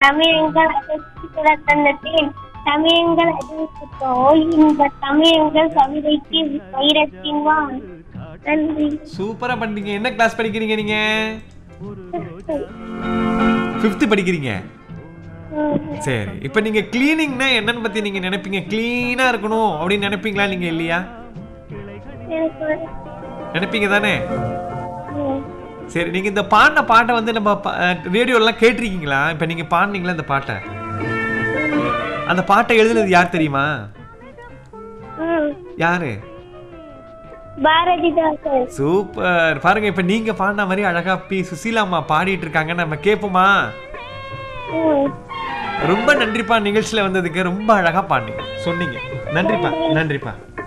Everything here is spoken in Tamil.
தமிழங்கள் அதற்கு தந்தேன் தமிழங்கள் அதற்கு தோல் இந்த தமிழங்கள் கவிதைக்கு வைரத்தின் வான் நன்றி சூப்பரா பண்ணீங்க என்ன கிளாஸ் படிக்கிறீங்க நீங்க ஃபிஃப்த் படிக்கிறீங்க ம். சரி இப்போ நீங்க கிளீனிங்னா என்னன்னு பத்தி நீங்க நினைப்பீங்க கிளீனா இருக்கணும் அப்படின்னு நினைப்பீங்களா நீங்க இல்லையா எனக்கு ஒரு- நினைப்பீங்க தானே ம். சரி நீங்க இந்த பாடின பாட்டை வந்து நம்ம ரேடியோலாம் கேட்டிருக்கீங்களா இப்போ நீங்க பாடினீங்களா இந்த பாட்டை அந்த பாட்டை எழுதுனது யார் தெரியுமா ம். யாரு பாரதிதாசன் சூப்பர் பாருங்க இப்ப நீங்க பாடின மாதிரி அழகா பி சுசீலா அம்மா பாடிட்டு இருக்காங்க நம்ம கேட்போமா ம். ரொம்ப நன்றிப்பா நிகழ்ச்சியில வந்ததுக்கு ரொம்ப அழகா பாடினீங்க சொன்னீங்க நன்றிப்பா நன்றிப்பா